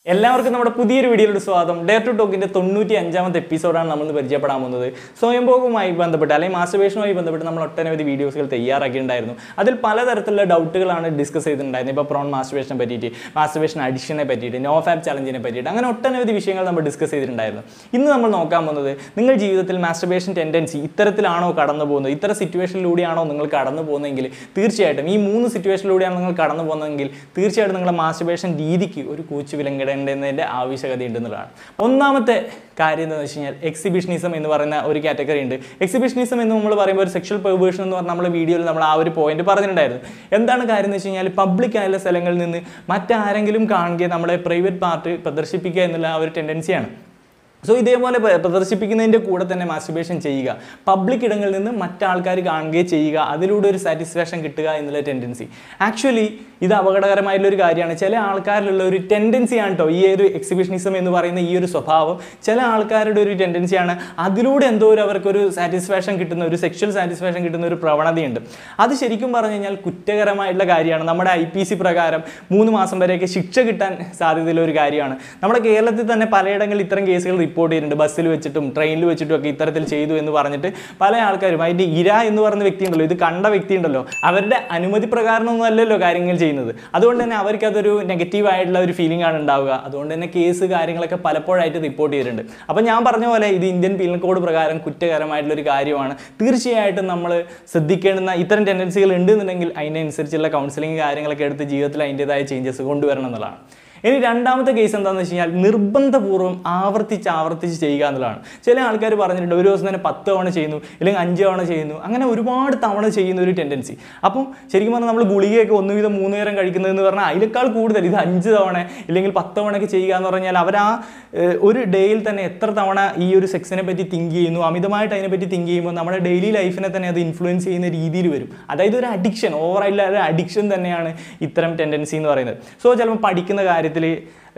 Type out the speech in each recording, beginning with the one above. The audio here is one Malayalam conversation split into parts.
എല്ലാവർക്കും നമ്മുടെ പുതിയൊരു വീഡിയോയുടെ സ്വാഗതം ഡേ ടു ടോക്കിന്റെ തൊണ്ണൂറ്റി അഞ്ചാമത്തെ എപ്പിസോഡാണ് നമ്മൾ ഇന്ന് പരിചയപ്പെടാൻ പോകുന്നത് സ്വയംഭോഗവുമായി ബന്ധപ്പെട്ട് അല്ലെങ്കിൽ മാസ്റ്റർബേഷനുമായി ബന്ധപ്പെട്ട് നമ്മൾ ഒട്ടനവധി വീഡിയോസുകൾ തയ്യാറാക്കിയിട്ടുണ്ടായിരുന്നു അതിൽ പലതരത്തിലുള്ള ഡൗട്ടുകളാണ് ഡിസ്കസ് ചെയ്തിട്ടുണ്ടായിരുന്നത് ഇപ്പോൾ പ്രോൺ മാസ്റ്റർബേഷനെ പറ്റിയിട്ട് മാസ്റ്റർബേഷൻ അഡിഷനെ പറ്റിയിട്ട് നോ ഫാബ് ചലഞ്ചിനെ പറ്റിയിട്ട് അങ്ങനെ ഒട്ടനവധി വിഷയങ്ങൾ നമ്മൾ ഡിസ്കസ് ചെയ്തിട്ടുണ്ടായിരുന്നു ഇന്ന് നമ്മൾ നോക്കാൻ പോകുന്നത് നിങ്ങൾ ജീവിതത്തിൽ മാസ്റ്റർബേഷൻ ടെൻഡൻസി ഇത്തരത്തിലാണോ കടന്നു പോകുന്നത് ഇത്തരം സിറ്റുവേഷനിലൂടെയാണോ നിങ്ങൾ കടന്നു പോകുന്നതെങ്കിൽ തീർച്ചയായിട്ടും ഈ മൂന്ന് സിറ്റുവേഷനിലൂടെയാണ് നിങ്ങൾ കടന്നു പോകുന്നതെങ്കിൽ തീർച്ചയായിട്ടും നിങ്ങളുടെ മാസ്റ്റർബേഷൻ രീതിക്ക് ഒരു കൂച്ചു വിലങ്ങിടേണ്ടതിൻ്റെ ആവശ്യകത ഉണ്ടെന്നുള്ളതാണ് ഒന്നാമത്തെ കാര്യം എന്താണെന്ന് വെച്ച് കഴിഞ്ഞാൽ എക്സിബിഷനിസം എന്ന് പറയുന്ന ഒരു കാറ്റഗറി ഉണ്ട് എക്സിബിഷനിസം എന്ന് നമ്മൾ പറയുമ്പോൾ ഒരു സെക്ഷൽ പെർവേഷൻ എന്ന് പറഞ്ഞ നമ്മുടെ വീഡിയോയിൽ നമ്മൾ ആ ഒരു പോയിന്റ് പറഞ്ഞിട്ടുണ്ടായിരുന്നു എന്താണ് കാര്യം എന്ന് വെച്ച് കഴിഞ്ഞാൽ പബ്ലിക് ആയുള്ള സ്ഥലങ്ങളിൽ നിന്ന് മറ്റാരെങ്കിലും കാണുകയും നമ്മുടെ പ്രൈവറ്റ് പാർട്ട് പ്രദർശിപ്പിക്കുക എന്നുള്ള ആ ഒരു ടെൻഡൻസിയാണ് സോ ഇതേപോലെ പ്ര- പ്രദർശിപ്പിക്കുന്നതിൻ്റെ കൂടെ തന്നെ മാസ്റ്റുബേഷൻ ചെയ്യുക പബ്ലിക് ഇടങ്ങളിൽ നിന്ന് മറ്റാൾക്കാർ കാണുകയും ചെയ്യുക അതിലൂടെ ഒരു സാറ്റിസ്ഫാക്ഷൻ കിട്ടുക എന്നുള്ള ടെൻഡൻസി ആക്ച്വലി ഇത് അപകടകരമായിട്ടുള്ള ഒരു കാര്യമാണ് ചില ആൾക്കാരിലുള്ള ഒരു ടെൻഡൻസിയാണ് കേട്ടോ ഈ ഒരു എക്സിബിഷനിസം എന്ന് പറയുന്ന ഈ ഒരു സ്വഭാവം ചില ആൾക്കാരുടെ ഒരു ടെൻഡൻസിയാണ് അതിലൂടെ എന്തോ ഒരു അവർക്കൊരു സാറ്റിസ്ഫാക്ഷൻ കിട്ടുന്ന ഒരു സെക്ഷൽ സാറ്റിസ്ഫാക്ഷൻ കിട്ടുന്ന ഒരു പ്രവണതയുണ്ട് അത് ശരിക്കും പറഞ്ഞു കഴിഞ്ഞാൽ കുറ്റകരമായിട്ടുള്ള കാര്യമാണ് നമ്മുടെ ഐ പി സി പ്രകാരം മൂന്ന് മാസം വരെയൊക്കെ ശിക്ഷ കിട്ടാൻ സാധ്യതയുള്ള ഒരു കാര്യമാണ് നമ്മുടെ കേരളത്തിൽ തന്നെ പലയിടങ്ങളിൽ ഇത്തരം കേസുകൾ റിപ്പോർട്ട് ചെയ്തിട്ടുണ്ട് ബസ്സിൽ വെച്ചിട്ടും ട്രെയിനിൽ വെച്ചിട്ടും ഒക്കെ ഇത്തരത്തിൽ ചെയ്തു എന്ന് പറഞ്ഞിട്ട് പല ആൾക്കാരും അതിൻ്റെ ഇര എന്ന് പറയുന്ന വ്യക്തി ഉണ്ടല്ലോ ഇത് കണ്ട വ്യക്തി ഉണ്ടല്ലോ അവരുടെ അനുമതി പ്രകാരമൊന്നും അല്ലല്ലോ കാര്യങ്ങൾ ചെയ്യുന്നത് അതുകൊണ്ട് തന്നെ അവർക്ക് അതൊരു നെഗറ്റീവ് ആയിട്ടുള്ള ഒരു ഫീലിംഗ് ആണ് ഉണ്ടാവുക അതുകൊണ്ട് തന്നെ കേസ് കാര്യങ്ങളൊക്കെ പലപ്പോഴായിട്ട് റിപ്പോർട്ട് ചെയ്തിട്ടുണ്ട് അപ്പം ഞാൻ പറഞ്ഞ പോലെ ഇത് ഇന്ത്യൻ പീനൽ കോഡ് പ്രകാരം കുറ്റകരമായിട്ടുള്ള ഒരു കാര്യമാണ് തീർച്ചയായിട്ടും നമ്മൾ ശ്രദ്ധിക്കേണ്ടുന്ന ഇത്തരം ടെൻഡൻസികൾ ഉണ്ടെന്നുണ്ടെങ്കിൽ അതിനനുസരിച്ചുള്ള കൗൺസിലിംഗ് കാര്യങ്ങളൊക്കെ എടുത്ത് ജീവിതത്തിൽ അതിൻ്റെതായ ചേഞ്ചസ് കൊണ്ടുവരണം എന്നുള്ളതാണ് ഇനി രണ്ടാമത്തെ കേസ് എന്താണെന്ന് വെച്ച് കഴിഞ്ഞാൽ നിർബന്ധപൂർവ്വം ആവർത്തിച്ച് ആവർത്തിച്ച് ചെയ്യുക എന്നുള്ളതാണ് ചില ആൾക്കാർ പറഞ്ഞിട്ടുണ്ട് ഒരു ദിവസം തന്നെ പത്ത് തവണ ചെയ്യുന്നു അല്ലെങ്കിൽ അഞ്ച് തവണ ചെയ്യുന്നു അങ്ങനെ ഒരുപാട് തവണ ചെയ്യുന്ന ഒരു ടെൻഡൻസി അപ്പം ശരിക്കും പറഞ്ഞാൽ നമ്മൾ ഗുളികയൊക്കെ ഒന്ന് വീതം മൂന്ന് നേരം കഴിക്കുന്നതെന്ന് പറഞ്ഞാൽ അതിനേക്കാൾ കൂടുതൽ ഇത് അഞ്ച് തവണ ഇല്ലെങ്കിൽ പത്ത് തവണയൊക്കെ ചെയ്യുക എന്ന് പറഞ്ഞാൽ അവർ ആ ഏഹ്, ഒരു ഡേയിൽ തന്നെ എത്ര തവണ ഈ ഒരു സെക്സിനെ പറ്റി തിങ്ക് ചെയ്യുന്നു അമിതമായിട്ട് അതിനെപ്പറ്റി തിങ്ക് ചെയ്യുമ്പോൾ നമ്മുടെ ഡെയിലി ലൈഫിനെ തന്നെ അത് ഇൻഫ്ലുവൻസ് ചെയ്യുന്ന രീതിയിൽ വരും അതായത് ഒരു അഡിക്ഷൻ ഓവറായിട്ടുള്ള ഒരു അഡിക്ഷൻ തന്നെയാണ് ഇത്തരം ടെൻഡൻസി എന്ന് പറയുന്നത് സോ ചിലപ്പോൾ പഠിക്കുന്ന കാര്യത്തിൽ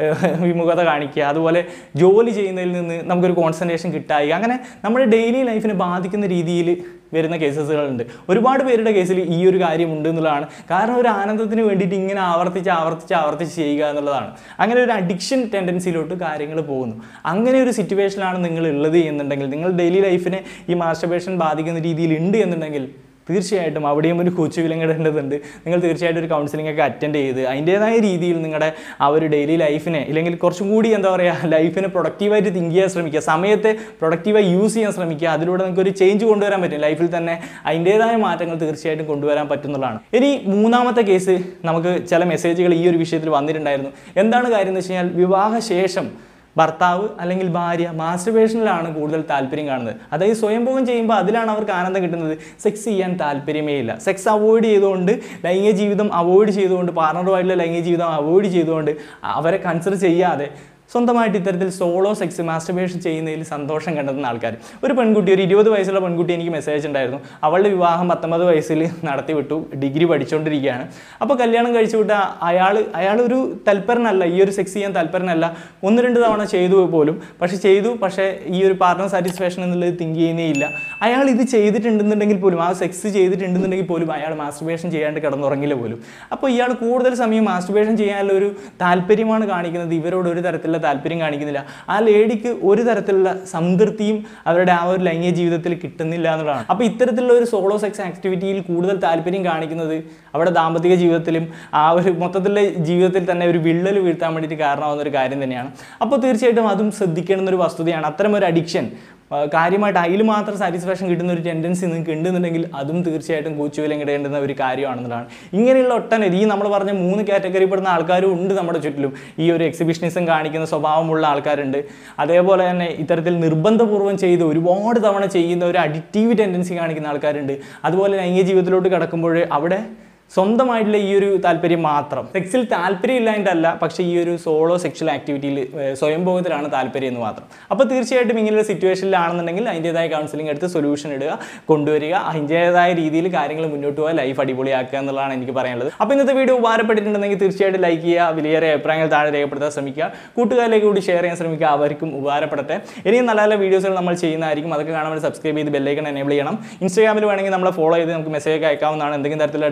വിമുഖത കാണിക്കുക അതുപോലെ ജോലി ചെയ്യുന്നതിൽ നിന്ന് നമുക്കൊരു കോൺസെൻട്രേഷൻ കിട്ടായി അങ്ങനെ നമ്മുടെ ഡെയിലി ലൈഫിനെ ബാധിക്കുന്ന രീതിയിൽ വരുന്ന കേസസുകളുണ്ട് ഒരുപാട് പേരുടെ കേസിൽ ഈ ഒരു കാര്യം ഉണ്ട് എന്നുള്ളതാണ് കാരണം ഒരു ആനന്ദത്തിന് വേണ്ടിയിട്ട് ഇങ്ങനെ ആവർത്തിച്ച് ആവർത്തിച്ച് ആവർത്തിച്ച് ചെയ്യുക എന്നുള്ളതാണ് അങ്ങനെ ഒരു അഡിക്ഷൻ ടെൻഡൻസിയിലോട്ട് കാര്യങ്ങൾ പോകുന്നു അങ്ങനെ ഒരു സിറ്റുവേഷനിലാണ് നിങ്ങൾ ഉള്ളത് എന്നുണ്ടെങ്കിൽ നിങ്ങൾ ഡെയിലി ലൈഫിനെ ഈ മാസ്റ്റർബേഷൻ ബാധിക്കുന്ന രീതിയിൽ ഉണ്ട് എന്നുണ്ടെങ്കിൽ തീർച്ചയായിട്ടും അവിടെയും ഒരു കൂച്ചു വിലങ്ങിടേണ്ടതുണ്ട് നിങ്ങൾ തീർച്ചയായിട്ടും ഒരു കൗൺസിലിംഗ് ഒക്കെ അറ്റൻഡ് ചെയ്ത് അതിൻ്റേതായ രീതിയിൽ നിങ്ങളുടെ ആ ഒരു ഡെയിലി ലൈഫിനെ ഇല്ലെങ്കിൽ കുറച്ചും കൂടി എന്താ പറയുക ലൈഫിനെ പ്രൊഡക്റ്റീവായിട്ട് തിങ്ക് ചെയ്യാൻ ശ്രമിക്കുക സമയത്തെ പ്രൊഡക്റ്റീവായി യൂസ് ചെയ്യാൻ ശ്രമിക്കുക അതിലൂടെ നിങ്ങൾക്ക് ഒരു ചേഞ്ച് കൊണ്ടുവരാൻ പറ്റും ലൈഫിൽ തന്നെ അതിൻ്റേതായ മാറ്റങ്ങൾ തീർച്ചയായിട്ടും കൊണ്ടുവരാൻ പറ്റുന്നതാണ് ഇനി മൂന്നാമത്തെ കേസ് നമുക്ക് ചില മെസ്സേജുകൾ ഈ ഒരു വിഷയത്തിൽ വന്നിട്ടുണ്ടായിരുന്നു എന്താണ് കാര്യം എന്ന് വെച്ച് കഴിഞ്ഞാൽ വിവാഹശേഷം ഭർത്താവ് അല്ലെങ്കിൽ ഭാര്യ മാസ്റ്റർബേഷനിലാണ് കൂടുതൽ താല്പര്യം കാണുന്നത് അതായത് സ്വയംഭോഗം ചെയ്യുമ്പോൾ അതിലാണ് അവർക്ക് ആനന്ദം കിട്ടുന്നത് സെക്സ് ചെയ്യാൻ താല്പര്യമേ ഇല്ല സെക്സ് അവോയ്ഡ് ചെയ്തുകൊണ്ട് ലൈംഗിക ജീവിതം അവോയ്ഡ് ചെയ്തുകൊണ്ട് പാർട്ണറുമായിട്ടുള്ള ലൈംഗിക ജീവിതം അവോയ്ഡ് ചെയ്തുകൊണ്ട് അവരെ കൺസിഡർ ചെയ്യാതെ സ്വന്തമായിട്ട് ഇത്തരത്തിൽ സോളോ സെക്സ് മാസ്റ്റർബേഷൻ ചെയ്യുന്നതിൽ സന്തോഷം കണ്ടെത്തുന്ന ആൾക്കാർ ഒരു പെൺകുട്ടി ഒരു ഇരുപത് വയസ്സുള്ള പെൺകുട്ടി എനിക്ക് മെസ്സേജ് ഉണ്ടായിരുന്നു അവളുടെ വിവാഹം പത്തൊമ്പത് വയസ്സിൽ നടത്തി വിട്ടു ഡിഗ്രി പഠിച്ചുകൊണ്ടിരിക്കുകയാണ് അപ്പോൾ കല്യാണം കഴിച്ചു വിട്ട അയാൾ അയാൾ ഒരു തൽപരനല്ല ഈ ഒരു സെക്സ് ചെയ്യാൻ തൽപരനല്ല ഒന്ന് രണ്ട് തവണ ചെയ്തു പോലും പക്ഷേ ചെയ്തു പക്ഷേ ഈ ഒരു പാർട്ണർ സാറ്റിസ്ഫാക്ഷൻ എന്നുള്ളത് തിങ്ക് ചെയ്യുന്നേ ഇല്ല അയാൾ ഇത് ചെയ്തിട്ടുണ്ടെന്നുണ്ടെങ്കിൽ പോലും ആ സെക്സ് ചെയ്തിട്ടുണ്ടെന്നുണ്ടെങ്കിൽ പോലും അയാൾ മാസ്റ്റർബേഷൻ ചെയ്യാണ്ട് കിടന്നുറങ്ങില്ല പോലും അപ്പോൾ ഇയാൾ കൂടുതൽ സമയം മാസ്റ്റർബേഷൻ ചെയ്യാനുള്ള ഒരു താല്പര്യമാണ് കാണിക്കുന്നത് ഇവരോട് ഒരു തരത്തിലുള്ള താല്പര്യം കാണിക്കുന്നില്ല ആ ലേഡിക്ക് ഒരു തരത്തിലുള്ള സംതൃപ്തിയും അവരുടെ ആ ഒരു ലൈംഗിക ജീവിതത്തിൽ കിട്ടുന്നില്ല എന്നുള്ളതാണ് അപ്പോൾ ഇത്തരത്തിലുള്ള ഒരു സോളോ സെക്സ് ആക്ടിവിറ്റിയിൽ കൂടുതൽ താല്പര്യം കാണിക്കുന്നത് അവിടെ ദാമ്പത്തിക ജീവിതത്തിലും ആ ഒരു മൊത്തത്തിലുള്ള ജീവിതത്തിൽ തന്നെ ഒരു വിള്ളൽ വീഴ്ത്താൻ വേണ്ടിയിട്ട് കാരണമാകുന്ന ഒരു കാര്യം തന്നെയാണ് അപ്പോൾ തീർച്ചയായിട്ടും അതും ശ്രദ്ധിക്കേണ്ടുന്ന ഒരു വസ്തുതയാണ് അത്തരം ഒരു അഡിക്ഷൻ ആ, കാര്യമായിട്ട് അതിൽ മാത്രം സാറ്റിസ്ഫാക്ഷൻ കിട്ടുന്ന ഒരു ടെൻഡൻസി നിങ്ങൾക്ക് ഉണ്ടെന്നുണ്ടെങ്കിൽ അതും തീർച്ചയായിട്ടും കൂച്ചുവിലങ്ങിടേണ്ടുന്ന ഒരു കാര്യമാണെന്നുള്ളതാണ് ഇങ്ങനെയുള്ള ഒട്ടനവധി ഈ നമ്മൾ പറഞ്ഞ മൂന്ന് കാറ്റഗറി പെടുന്ന ആൾക്കാരും ഉണ്ട് നമ്മുടെ ചുറ്റിലും ഈ ഒരു എക്സിബിഷനിസം കാണിക്കുന്ന സ്വഭാവമുള്ള ആൾക്കാരുണ്ട് അതേപോലെ തന്നെ ഇത്തരത്തിൽ നിർബന്ധപൂർവ്വം ചെയ്ത് ഒരുപാട് തവണ ചെയ്യുന്ന ഒരു അഡിക്റ്റീവ് ടെൻഡൻസി കാണിക്കുന്ന ആൾക്കാരുണ്ട് അതുപോലെ ലൈംഗിക ജീവിതത്തിലോട്ട് കിടക്കുമ്പോൾ അവിടെ സ്വന്തമായിട്ടുള്ള ഈ ഒരു താല്പര്യം മാത്രം സെക്സിൽ താല്പര്യം ഇല്ലായിട്ടല്ല പക്ഷേ ഈ ഒരു സോളോ സെക്ഷൽ ആക്ടിവിറ്റിയിൽ സ്വയംഭോഗത്തിലാണ് താല്പര്യം എന്ന് മാത്രം അപ്പോൾ തീർച്ചയായിട്ടും ഇങ്ങനെയുള്ള സിറ്റുവേഷനിലാണെന്നുണ്ടെങ്കിൽ അതിൻ്റെതായ കൗൺസിലിംഗ് എടുത്ത് സൊല്യൂഷൻ ഇടുക കൊണ്ടുവരിക അതിൻ്റെതായ രീതിയിൽ കാര്യങ്ങൾ മുന്നോട്ട് പോകാൻ ലൈഫ് അടിപൊളിയാക്കുക എന്നുള്ളതാണ് എനിക്ക് പറയാനുള്ളത് അപ്പോൾ ഇന്നത്തെ വീഡിയോ ഉപകാരപ്പെട്ടിട്ടുണ്ടെങ്കിൽ തീർച്ചയായിട്ടും ലൈക്ക് ചെയ്യുക വിലയേറെ അഭിപ്രായങ്ങൾ താഴെ രേഖപ്പെടുത്താൻ ശ്രമിക്കുക കൂട്ടുകാരിലേക്ക് കൂടി ഷെയർ ചെയ്യാൻ ശ്രമിക്കുക അവർക്കും ഉപകാരപ്പെടട്ടെ ഇനിയും നല്ല നല്ല വീഡിയോസുകൾ നമ്മൾ ചെയ്യുന്നതായിരിക്കും അതൊക്കെ കാണാൻ വേണ്ടി സബ്സ്ക്രൈബ് ചെയ്ത് ബെല്ലൈക്കൺ എനേബിൾ ചെയ്യണം ഇൻസ്റ്റാഗ്രാമിൽ വേണമെങ്കിൽ നമ്മളെ ഫോളോ ചെയ്ത് നമുക്ക് മെസ്സേജ് ഒക്കെ അയക്കാവുന്നതാണ് എന്തെങ്കിലും തരത്തിലുള്ള ഡൗട്ടുകൾ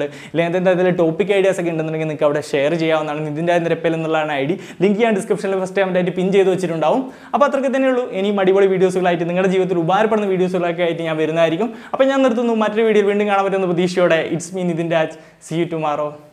അല്ലെങ്കിൽ എന്തെങ്കിലും അതിൽ ടോപ്പിക് ഐഡിയാസ് ഒക്കെ ഉണ്ടെന്നുണ്ടെങ്കിൽ നിങ്ങൾക്ക് അവിടെ ഷെയർ ചെയ്യാവുന്നതാണ് നിതിൻ്റെ നിരപ്പൽ എന്നുള്ളതാണ് ഐ ഡി ലിങ്ക് ഞാൻ ഡിസ്ക്രിപ്ഷനിൽ ഫസ്റ്റ് ആയിട്ട് പിൻ ചെയ്ത് വെച്ചിട്ടുണ്ടാവും അപ്പോൾ അത്രയ്ക്ക് തന്നെയുള്ളൂ ഇനിയും അടിപൊളി വീഡിയോസുകളായിട്ട് നിങ്ങളുടെ ജീവിതത്തിൽ ഉപകാരപ്പെടുന്ന വീഡിയോസുകളൊക്കെ ആയിട്ട് ഞാൻ വരുന്നതായിരിക്കും അപ്പോൾ ഞാൻ നിർത്തുന്നു മറ്റൊരു വീഡിയോയിൽ വീണ്ടും കാണാൻ പറ്റുന്ന പ്രതീക്ഷയോടെ it's me Nithin Raj see you tomorrow